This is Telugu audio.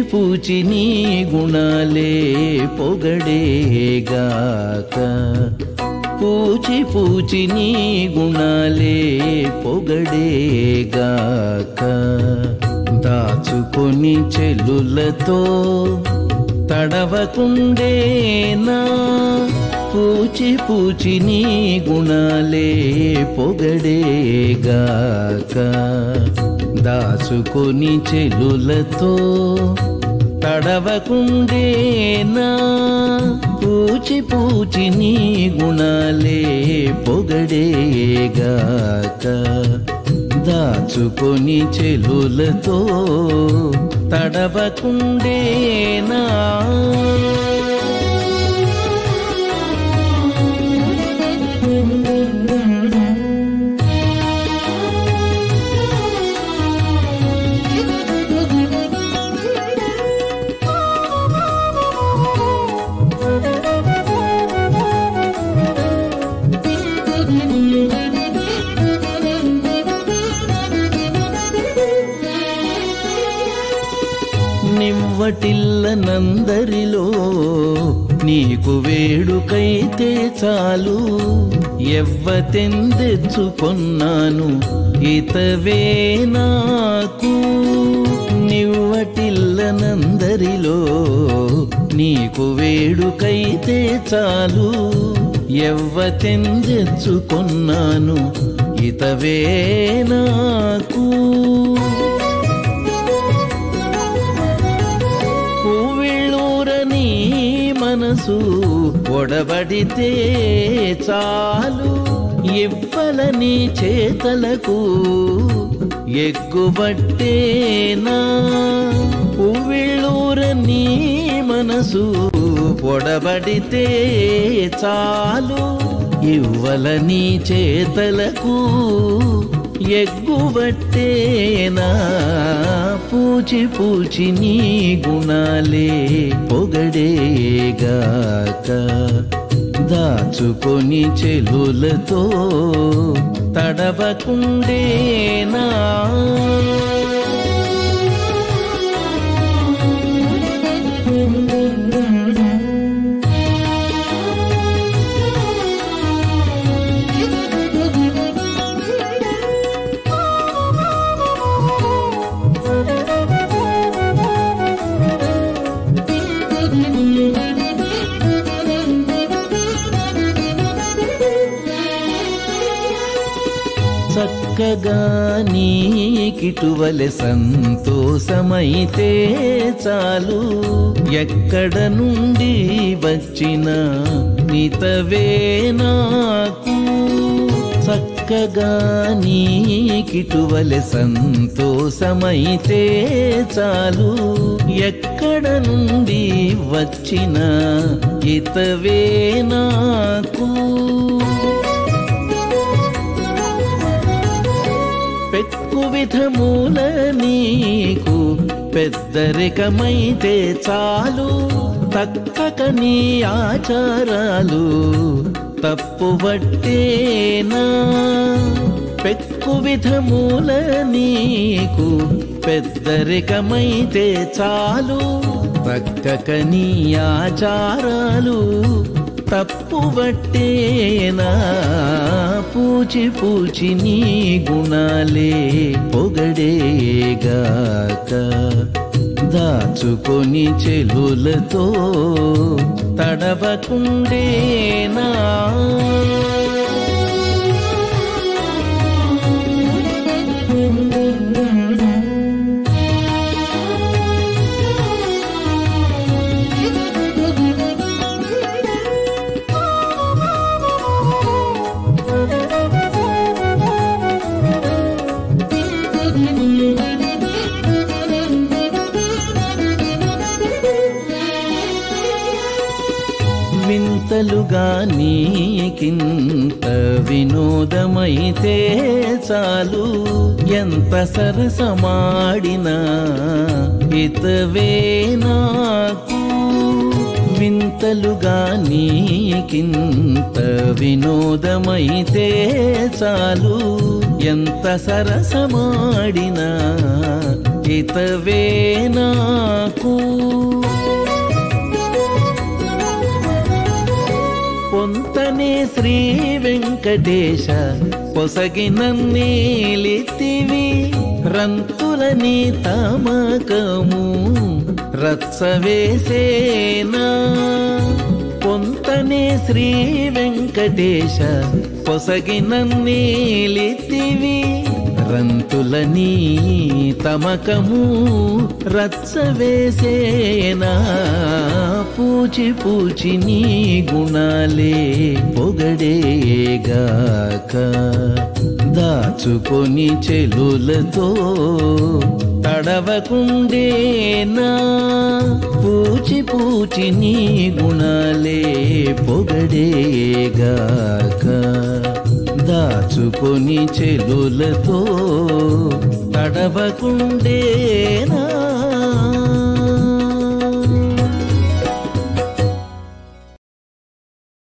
పూచి నీ గుణాలే పొగడేగాక పూచి పూచి నీ గుణాలే పొగడేగాక దాచుకొని చెల్లులతో తడవకుండేనా పూచి పూచి నీ గుణాలే పొగడేగాక దాచుకొని చెల్లులతో తడవకుండేనా పూచి పూచి నీ గుణాలే పొగడేగాక దాచుకొని చెలులతో తడవకుండేనా నివ్వటిల్లనందరిలో నీకు వేడుకైతే చాలు ఎవ్వతెందెచ్చుకొన్నాను ఇతవే నాకు నివ్వటిల్లనందరిలో నీకు వేడుకైతే చాలు ఎవ్వతెందెచ్చుకొన్నాను ఇతవే నాకు పువ్విళ్ళూరని మనసు ఒడబడితే చాలు ఇవ్వలని చేతలకు ఎగ్గుబట్టేనా పువ్విళ్ళూరని మనసు పొడబడితే చాలు ఇవ్వలని చేతలకు ఎగ్గుబట్టేనా పూచి పూచి నీ గుణాలే పొగడేగాక దాచుకొని చెలులతో తడవకుండేనా చక్కగా నీకిటువలె సంతోషమైతే చాలు ఎక్కడ నుండి వచ్చిన నితవే నాకు చక్కగా నీకిటువలె సంతోషమైతే చాలు ఎక్కడ నుండి వచ్చిన ఇతవే నాకు పెక్కు విధముల నీకు పెద్దరికమైతే చాలు తక్కక నీ ఆచారాలు తప్పుబట్టేనా పెక్కు విధముల నీకు పెద్దరికమైతే చాలు తక్కక నీ ఆచారాలు తప్పుబట్టేనా పూచి పూచి నీ గుణాలే పొగడేగాక దాచుకొని చెలులతో తడవకుండేనా వింతలుగా నీకింత వినోదమైతే చాలు ఎంత సరసమాడినా ఇతవే నాకు వింతలుగా నీకింత వినోదమైతే చాలు ఎంత సరసమాడినా ఇతవే నాకు పొంతనే శ్రీ వెంకటేశ పొసగినన్నీలితివి రంతులని తమకము రత్సవేసేనా పొంతనే శ్రీ వెంకటేశ పొసగినన్నీలితివి రంతులని తమకము రత్సవేసేనా పూచి పూచి నీ గుణాలే పొగడేగాక దాచుకొని చెలులతో తడవకుండేనా పూచి పూచి నీ గుణాలే పొగడేగాక దాచుకొని చెలులతో తడవకుండేనా